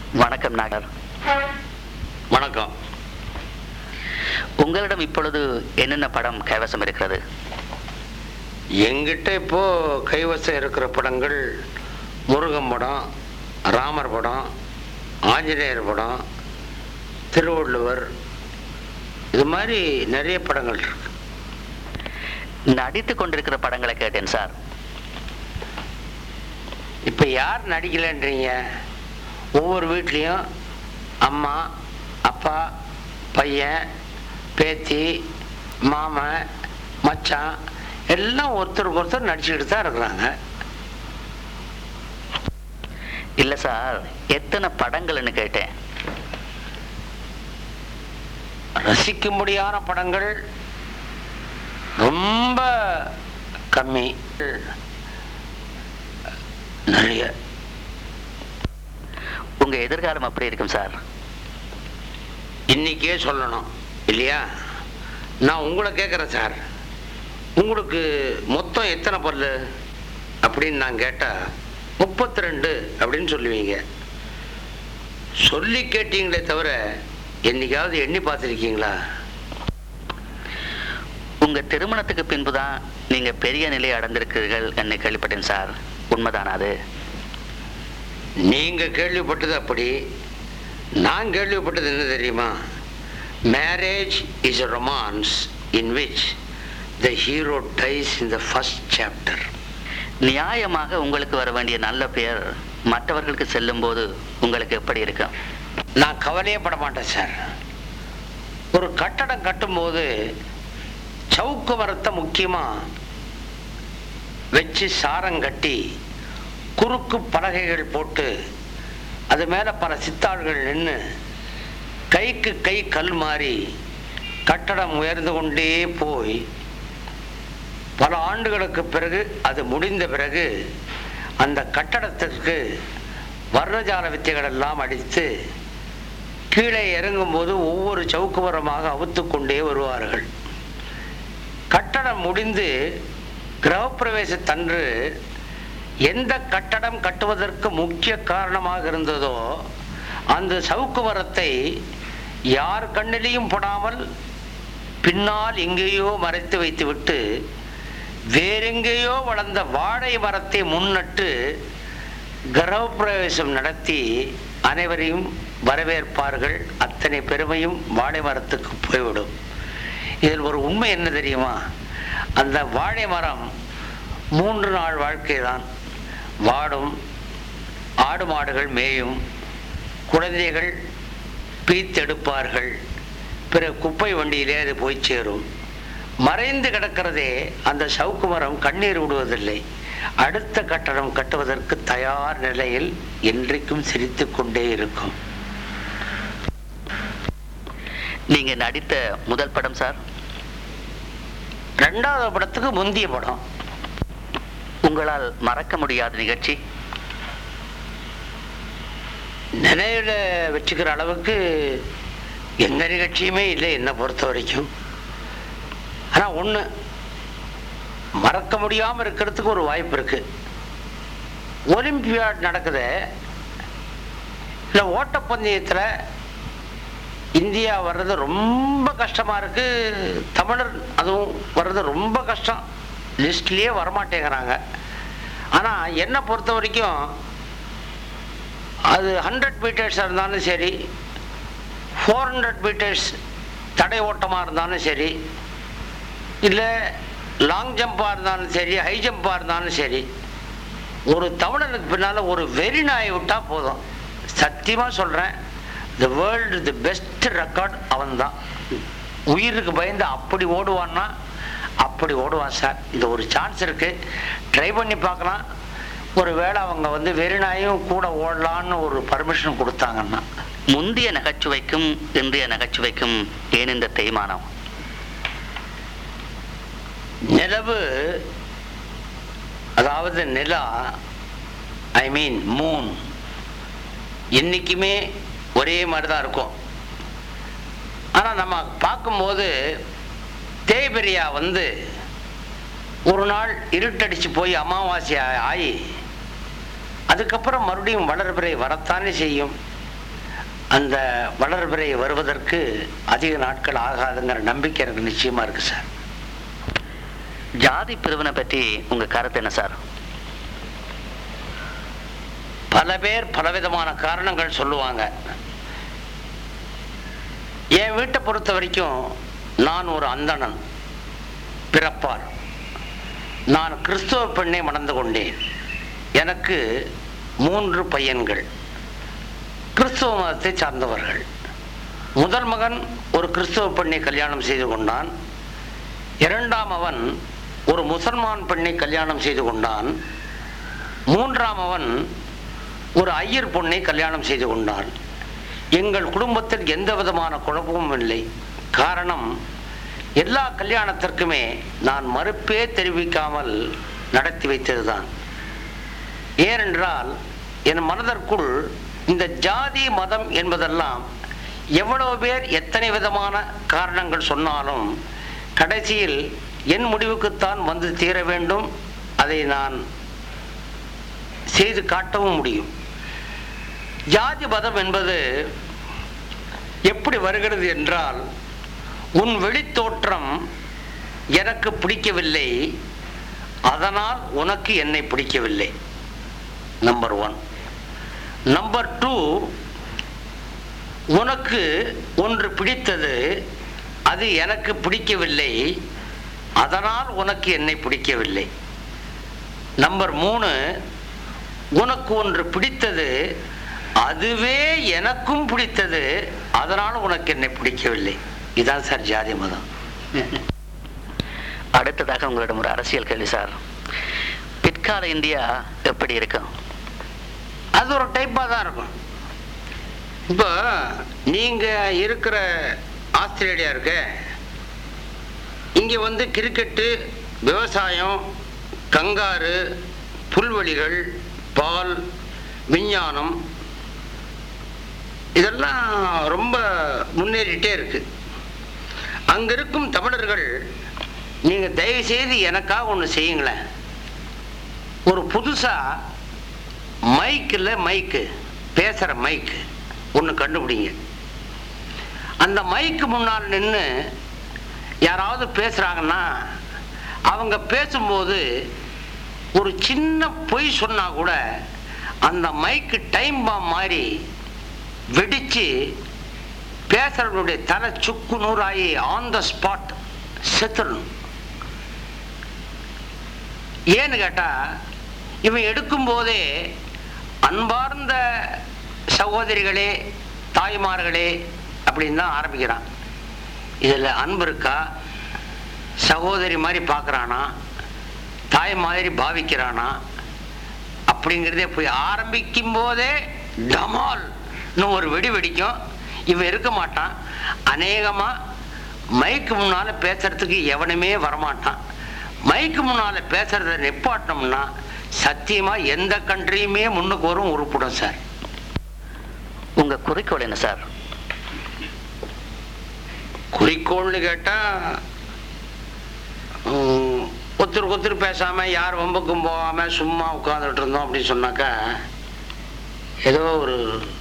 வணக்கம் நாகர் வணக்கம் உங்களிடம் இப்பொழுது என்னென்ன படம் கைவசம் இருக்கிறது எங்கிட்ட இப்போ கைவசம் இருக்கிற படங்கள் முருகன் படம் ராமர் படம் ஆஞ்சநேயர் படம் திருவள்ளுவர் இது மாதிரி நிறைய படங்கள் இருக்கு நடித்து கொண்டிருக்கிற படங்களை கேட்டேன் சார் இப்போ யார் நடிக்கலைன்றீங்க ஒவ்வொரு வீட்லேயும் அம்மா அப்பா பையன் பேத்தி மாமன் மச்சான் எல்லாம் ஒருத்தருக்கு ஒருத்தர் நடிச்சுக்கிட்டு தான் இருக்கிறாங்க இல்ல சார் எத்தனை படங்கள்னு கேட்டேன் ரசிக்கும்படியான படங்கள் ரொம்ப கம்மி நிறைய உங்க எதிர்காலம் அப்படி இருக்கும் சார் இன்னைக்கே சொல்லணும் இல்லையா நான் உங்களை கேட்குறேன் சார் உங்களுக்கு மொத்தம் எத்தனை பல்லு அப்படின்னு நான் கேட்டால் முப்பத்தி ரெண்டு அப்படின்னு சொல்லுவீங்க சொல்லி கேட்டீங்களே தவிர என்னைக்காவது எண்ணி பார்த்துருக்கீங்களா உங்க திருமணத்துக்கு பின்புதான் நீங்க பெரிய நிலையை அடைந்திருக்கிறீர்கள் என்று கேள்விப்பட்டேன் சார் உண்மைதானா அது நீங்க கேள்விப்பட்டது அப்படி நான் கேள்விப்பட்டது என்ன தெரியுமா marriage is a romance in which the hero dies in the first chapter நியாயமாக உங்களுக்கு வர வேண்டிய நல்ல பெயர் மற்றவர்களுக்கு செல்லும் போது உங்களுக்கு எப்படி இருக்கும் நான் கவலையே பட மாட்டேன் சார் ஒரு கட்டடம் கட்டும்போது சவுக்கு மரத்தை முக்கியமாக வச்சு சாரம் கட்டி குறுக்கு பலகைகள் போட்டு அது மேலே பல சித்தாள்கள் நின்று கைக்கு கை கல் மாறி கட்டடம் உயர்ந்து கொண்டே போய் பல ஆண்டுகளுக்கு பிறகு அது முடிந்த பிறகு அந்த கட்டடத்திற்கு வர்ணஜால வித்தைகள் எல்லாம் அடித்து கீழே இறங்கும்போது ஒவ்வொரு சவுக்குமரமாக அவுத்து கொண்டே வருவார்கள் கட்டடம் முடிந்து கிரகப்பிரவேசத்தன்று எந்த கட்டடம் கட்டுவதற்கு முக்கிய காரணமாக இருந்ததோ அந்த சவுக்கு மரத்தை யார் கண்ணிலையும் படாமல் பின்னால் எங்கேயோ மறைத்து வைத்துவிட்டு வேறெங்கேயோ வளர்ந்த வாழை மரத்தை முன்னட்டு கிரகப்பிரவேசம் நடத்தி அனைவரையும் வரவேற்பார்கள் அத்தனை பெருமையும் வாழை மரத்துக்கு போய்விடும் இதில் ஒரு உண்மை என்ன தெரியுமா அந்த வாழை மரம் மூன்று நாள் வாழ்க்கை தான் வாடும் ஆடு மாடுகள் மேயும் குழந்தைகள் பீத்தெடுப்பார்கள் பிறகு குப்பை வண்டியிலே அது போய் சேரும் மறைந்து கிடக்கிறதே அந்த சவுக்கு மரம் கண்ணீர் விடுவதில்லை அடுத்த கட்டடம் கட்டுவதற்கு தயார் நிலையில் என்றைக்கும் சிரித்துக் கொண்டே இருக்கும் நீங்க நடித்த முதல் படம் சார் ரெண்டாவது படத்துக்கு முந்திய படம் உங்களால் மறக்க முடியாத நிகழ்ச்சி நினைவில் வச்சுக்கிற அளவுக்கு எந்த நிகழ்ச்சியுமே இல்லை என்னை பொறுத்த வரைக்கும் ஆனால் ஒன்று மறக்க முடியாமல் இருக்கிறதுக்கு ஒரு வாய்ப்பு இருக்கு ஒலிம்பியாட் நடக்குது இல்லை ஓட்டப்பந்தயத்தில் இந்தியா வர்றது ரொம்ப கஷ்டமாக இருக்கு தமிழர் அதுவும் வர்றது ரொம்ப கஷ்டம் லிஸ்ட்லேயே வரமாட்டேங்கிறாங்க ஆனால் என்னை பொறுத்த வரைக்கும் அது ஹண்ட்ரட் மீட்டர்ஸாக இருந்தாலும் சரி ஃபோர் ஹண்ட்ரட் மீட்டர்ஸ் தடை ஓட்டமாக இருந்தாலும் சரி இல்லை லாங் ஜம்பாக இருந்தாலும் சரி ஹை ஜம்பாக இருந்தாலும் சரி ஒரு தமிழனுக்கு பின்னால் ஒரு வெறி நாயை விட்டால் போதும் சத்தியமாக சொல்கிறேன் the world the best record அவன் தான் உயிருக்கு பயந்து அப்படி ஓடுவான்னா அப்படி ஓடுவான் சார் இந்த ஒரு சான்ஸ் இருக்குது ட்ரை பண்ணி பார்க்கலாம் ஒரு வேளை அவங்க வந்து வெறிநாயும் கூட ஓடலான்னு ஒரு பர்மிஷன் கொடுத்தாங்கன்னா முந்தைய நகைச்சுவைக்கும் இன்றைய நகைச்சுவைக்கும் ஏன் இந்த தேய்மானம் நிலவு அதாவது நிலா ஐ மீன் மூன் என்றைக்குமே ஒரே மாதிரி தான் இருக்கும் ஆனால் நம்ம பார்க்கும்போது தேய்பெரியா வந்து ஒரு நாள் இருட்டடிச்சு போய் அமாவாசை ஆ- ஆகி அதுக்கப்புறம் மறுபடியும் வளர்பிறை வரத்தானே செய்யும் அந்த வளர்பிறை வருவதற்கு அதிக நாட்கள் ஆகாதுங்கிற நம்பிக்கை எனக்கு நிச்சயமா இருக்கு சார் ஜாதி பிரிவினை பற்றி உங்க கருத்து என்ன சார் பல பேர் பலவிதமான காரணங்கள் சொல்லுவாங்க என் வீட்டை பொறுத்த வரைக்கும் நான் ஒரு அந்தணன் பிறப்பால் நான் கிறிஸ்துவ பெண்ணை மணந்து கொண்டேன் எனக்கு மூன்று பையன்கள் கிறிஸ்துவ மதத்தை சார்ந்தவர்கள் முதல் மகன் ஒரு கிறிஸ்துவ பெண்ணை கல்யாணம் செய்து கொண்டான் இரண்டாம் அவன் ஒரு முசல்மான் பெண்ணை கல்யாணம் செய்து கொண்டான் மூன்றாம் அவன் ஒரு ஐயர் பொண்ணை கல்யாணம் செய்து கொண்டான் எங்கள் குடும்பத்தில் எந்த விதமான குழப்பமும் இல்லை காரணம் எல்லா கல்யாணத்திற்குமே நான் மறுப்பே தெரிவிக்காமல் நடத்தி வைத்ததுதான் ஏனென்றால் என் மனதிற்குள் இந்த ஜாதி மதம் என்பதெல்லாம் எவ்வளவு பேர் எத்தனை விதமான காரணங்கள் சொன்னாலும் கடைசியில் என் முடிவுக்குத்தான் வந்து தீர வேண்டும் அதை நான் செய்து காட்டவும் முடியும் ஜாதி மதம் என்பது எப்படி வருகிறது என்றால் உன் வெளித்தோற்றம் எனக்கு பிடிக்கவில்லை அதனால் உனக்கு என்னை பிடிக்கவில்லை நம்பர் ஒன் நம்பர் டூ உனக்கு ஒன்று பிடித்தது அது எனக்கு பிடிக்கவில்லை அதனால் உனக்கு என்னை பிடிக்கவில்லை நம்பர் மூணு உனக்கு ஒன்று பிடித்தது அதுவே எனக்கும் பிடித்தது அதனால் உனக்கு என்னை பிடிக்கவில்லை இதான் சார் ஜாதி மதம் அடுத்ததாக உங்களிடம் ஒரு அரசியல் கேள்வி சார் பிற்கால இந்தியா எப்படி இருக்கும் அது ஒரு டைப்பாக தான் இருக்கும் இப்போ நீங்கள் இருக்கிற ஆஸ்திரேலியா இருக்க இங்கே வந்து கிரிக்கெட்டு விவசாயம் கங்காரு புல்வெளிகள் பால் விஞ்ஞானம் இதெல்லாம் ரொம்ப முன்னேறிட்டே இருக்கு அங்க இருக்கும் தமிழர்கள் நீங்க தயவு செய்து எனக்காக ஒன்று செய்யுங்களேன் ஒரு புதுசா மைக்கில் மைக்கு பேசுற மைக்கு ஒன்று கண்டுபிடிங்க அந்த மைக்கு முன்னால் நின்று யாராவது பேசுறாங்கன்னா அவங்க பேசும்போது ஒரு சின்ன பொய் சொன்னா கூட அந்த மைக்கு டைம் பாம் மாதிரி வெடிச்சு பேசுறவனுடைய தலை சுக்கு நூறாகி ஆன் த ஸ்பாட் செத்துடணும் ஏன்னு கேட்டா இவன் எடுக்கும்போதே அன்பார்ந்த சகோதரிகளே தாய்மார்களே அப்படின்னு தான் ஆரம்பிக்கிறான் இதில் அன்பு இருக்கா சகோதரி மாதிரி பார்க்குறானா தாய் மாதிரி பாவிக்கிறானா அப்படிங்கிறதே போய் ஆரம்பிக்கும் போதே டமால் இன்னும் ஒரு வெடி வெடிக்கும் இவன் இருக்க மாட்டான் அநேகமா மைக்கு முன்னால பேசுறதுக்கு எவனுமே வரமாட்டான் மைக்கு முன்னால பேசுறத நிப்பாட்டினோம்னா சத்தியமா எந்த கண்ட்ரியுமே முன்னுக்கு வரும் உருப்பிடும் சார் உங்க குறிக்கோள் என்ன சார் குறிக்கோள்னு கேட்டா உம், ஒருத்தருக்கு ஒருத்தர் பேசாம யார் வம்புக்கும் போகாம சும்மா உட்கார்ந்துட்டு இருந்தோம் அப்படின்னு சொன்னாக்கா ஏதோ ஒரு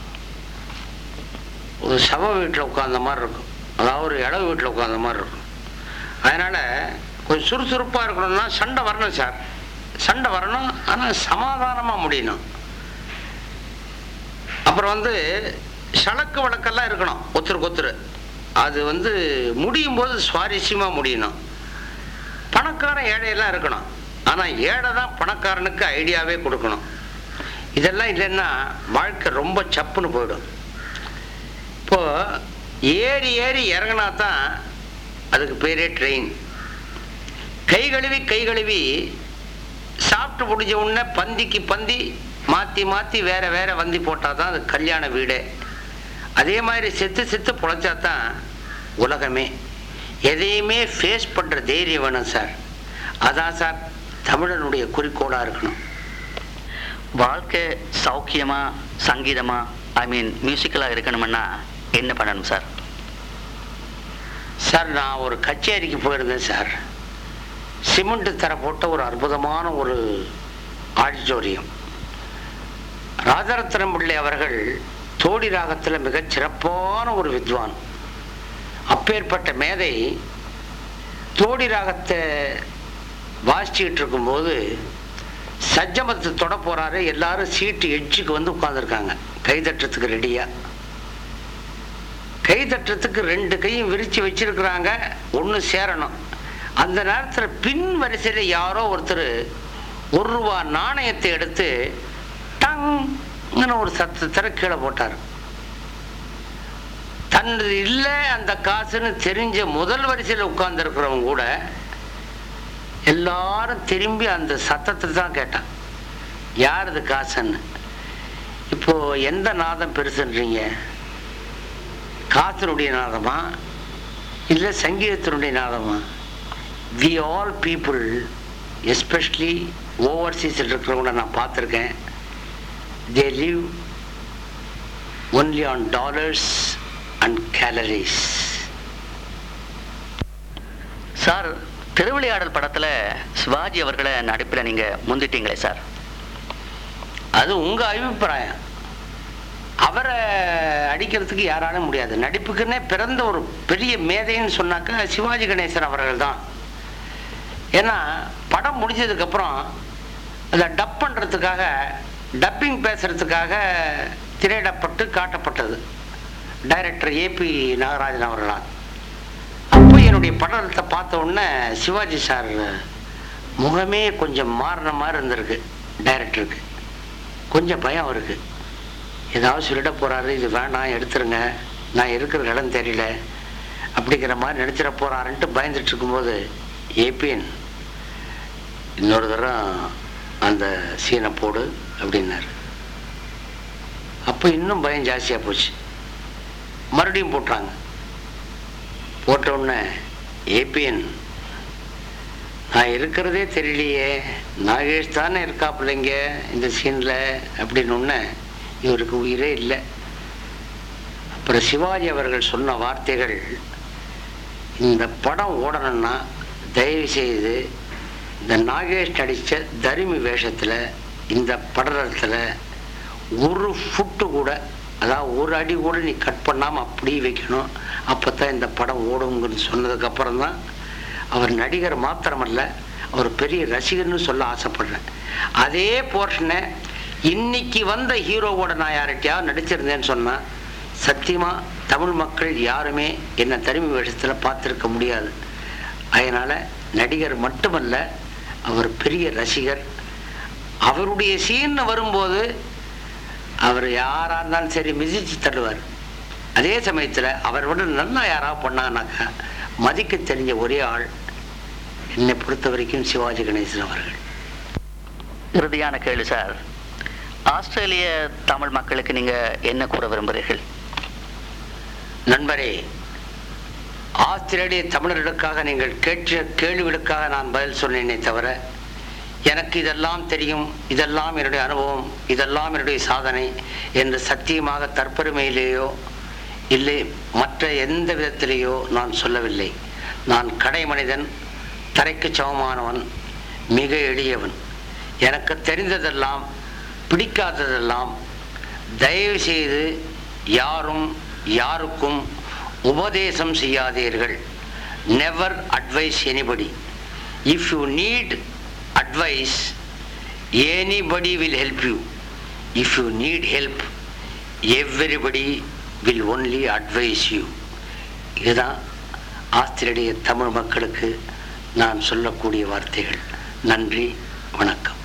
ஒரு சவ வீட்டில் உட்கார்ந்த மாதிரி இருக்கும் அதாவது ஒரு இட வீட்டில் உட்கார்ந்த மாதிரி இருக்கும் அதனால கொஞ்சம் சுறுசுறுப்பாக இருக்கணும்னா சண்டை வரணும் சார் சண்டை வரணும் ஆனால் சமாதானமாக முடியணும் அப்புறம் வந்து சழக்கு வழக்கெல்லாம் இருக்கணும் ஒருத்தருக்கு ஒருத்தர் அது வந்து முடியும் போது சுவாரஸ்யமாக முடியணும் பணக்காரன் ஏழையெல்லாம் இருக்கணும் ஆனால் ஏழை தான் பணக்காரனுக்கு ஐடியாவே கொடுக்கணும் இதெல்லாம் இல்லைன்னா வாழ்க்கை ரொம்ப சப்புன்னு போயிடும் இப்போ ஏறி ஏறி இறங்கினா தான் அதுக்கு பேரே ட்ரெயின் கை கழுவி கை கழுவி சாப்பிட்டு முடிஞ்ச உடனே பந்திக்கு பந்தி மாற்றி மாற்றி வேற வேற வந்தி போட்டால் தான் அது கல்யாண வீடே அதே மாதிரி செத்து செத்து பொழைச்சா தான் உலகமே எதையுமே ஃபேஸ் பண்ணுற தைரியம் வேணும் சார் அதான் சார் தமிழனுடைய குறிக்கோளாக இருக்கணும் வாழ்க்கை சௌக்கியமா சங்கீதமா ஐ மீன் மியூசிக்கலா இருக்கணும்னா என்ன பண்ணணும் சார் சார் நான் ஒரு கச்சேரிக்கு போயிருந்தேன் சார் சிமெண்ட் தர போட்ட ஒரு அற்புதமான ஒரு ஆடிட்டோரியம் ராஜரத்னம் பிள்ளை அவர்கள் தோடி ராகத்தில் மிகச் சிறப்பான ஒரு வித்வான் அப்பேற்பட்ட மேதை தோடி ராகத்தை வாசிச்சுக்கிட்டு இருக்கும்போது சஜ்ஜமத்தை தொட போறாரு எல்லாரும் சீட்டு எட்ஜுக்கு வந்து உட்காந்துருக்காங்க கைதட்டுறதுக்கு ரெடியா கைதட்டுறதுக்கு ரெண்டு கையும் விரிச்சு வச்சிருக்கிறாங்க ஒன்று சேரணும் அந்த நேரத்தில் பின் வரிசையில் யாரோ ஒருத்தர் ஒரு ரூபா நாணயத்தை எடுத்து டங்னு ஒரு சத்தத்தில் கீழே போட்டார் தனது இல்லை அந்த காசுன்னு தெரிஞ்ச முதல் வரிசையில் உட்கார்ந்துருக்கிறவங்க கூட எல்லாரும் திரும்பி அந்த சத்தத்தை தான் கேட்டான் யாருது காசுன்னு இப்போ எந்த நாதம் பெருசுன்றீங்க காத்தினுடைய நாதமா இல்லை சங்கீதத்தினுடைய நாதமா வி ஆல் பீப்புள் எஸ்பெஷலி ஓவர்சீஸில் இருக்கிறவங்கள நான் பார்த்துருக்கேன் they live only on dollars and calories sir Thiruvilaiyadal படத்துல சிவாஜி அவர்களை நடிப்புல நீங்க முந்திட்டீங்களே சார் அது உங்கள் அபிப்பிராயம் அவரை அடிக்கிறதுக்கு யாராலும் முடியாது நடிப்புக்குன்னே பிறந்த ஒரு பெரிய மேதைன்னு சொன்னாக்கா சிவாஜி கணேசன் அவர்கள் தான் ஏன்னா படம் முடிஞ்சதுக்கப்புறம் அதை டப் பண்ணுறதுக்காக டப்பிங் பேசுறதுக்காக திரையிடப்பட்டு காட்டப்பட்டது டைரக்டர் ஏபி நாகராஜன் அவர்களால் அப்போ என்னுடைய படத்தை பார்த்த உடனே சிவாஜி சார் முகமே கொஞ்சம் மாறின மாதிரி இருந்திருக்கு டைரக்டருக்கு கொஞ்சம் பயம் அவருக்கு ஏதாவது சொல்லிட போறாரு இது வேணாம் எடுத்துருங்க நான் இருக்கிற இடம் தெரியல அப்படிங்கிற மாதிரி நினச்சிட போறாருன்ட்டு பயந்துட்டு இருக்கும்போது ஏபிஎன் இன்னொரு தரம் அந்த சீனை போடு அப்படின்னாரு அப்போ இன்னும் பயம் ஜாஸ்தியாக போச்சு மறுபடியும் போட்டாங்க போட்ட உடனே ஏபிஎன் நான் இருக்கிறதே தெரியலையே நாகேஷ் தானே இருக்காப்புலைங்க இந்த சீனில் அப்படின்னு உடனே இவருக்கு உயிரே இல்லை அப்புறம் சிவாஜி அவர்கள் சொன்ன வார்த்தைகள் இந்த படம் ஓடணும்னா தயவு செய்து இந்த நாகேஷ் நடித்த தருமி வேஷத்தில் இந்த படத்தில் ஒரு ஃபுட்டு கூட அதாவது ஒரு அடி கூட நீ கட் பண்ணாமல் அப்படியே வைக்கணும் அப்போ தான் இந்த படம் ஓடுங்கிறது சொன்னதுக்கப்புறம் தான் அவர் நடிகர் மாத்திரமல்ல அவர் பெரிய ரசிகர்னு சொல்ல ஆசைப்படுறேன் அதே போர்ஷனை இன்னைக்கு வந்த ஹீரோவோட நான் யார்கிட்டயாவது நடிச்சிருந்தேன்னு சொன்னால் சத்தியமாக தமிழ் மக்கள் யாருமே என்னை தருமி வேஷத்தில் பார்த்துருக்க முடியாது அதனால் நடிகர் மட்டுமல்ல அவர் பெரிய ரசிகர் அவருடைய சீன் வரும்போது அவர் யாராக இருந்தாலும் சரி மிதிச்சு தள்ளுவார் அதே சமயத்தில் அவர் விட நல்லா யாராவது பண்ணாங்கனாக்கா மதிக்க தெரிஞ்ச ஒரே ஆள் என்னை பொறுத்த வரைக்கும் சிவாஜி கணேசன் அவர்கள் இறுதியான கேள்வி சார் ஆஸ்திரேலிய தமிழ் மக்களுக்கு நீங்க என்ன கூற விரும்புகிறீர்கள் நண்பரே ஆஸ்திரேலிய தமிழர்களுக்காக நீங்கள் கேட்ட கேள்விகளுக்காக நான் பதில் சொன்னேனே தவிர எனக்கு இதெல்லாம் தெரியும் இதெல்லாம் என்னுடைய அனுபவம் இதெல்லாம் என்னுடைய சாதனை என்று சத்தியமாக தற்பெருமையிலேயோ இல்லை மற்ற எந்த விதத்திலேயோ நான் சொல்லவில்லை நான் கடை மனிதன் தரைக்கு சமமானவன் மிக எளியவன் எனக்கு தெரிந்ததெல்லாம் பிடிக்காததெல்லாம் தயவு செய்து யாரும் யாருக்கும் உபதேசம் செய்யாதீர்கள் never advise anybody if you need advice anybody will help you if you need help everybody will only advise you இதுதான் ஆஸ்திரேலிய தமிழ் மக்களுக்கு நான் சொல்லக்கூடிய வார்த்தைகள் நன்றி வணக்கம்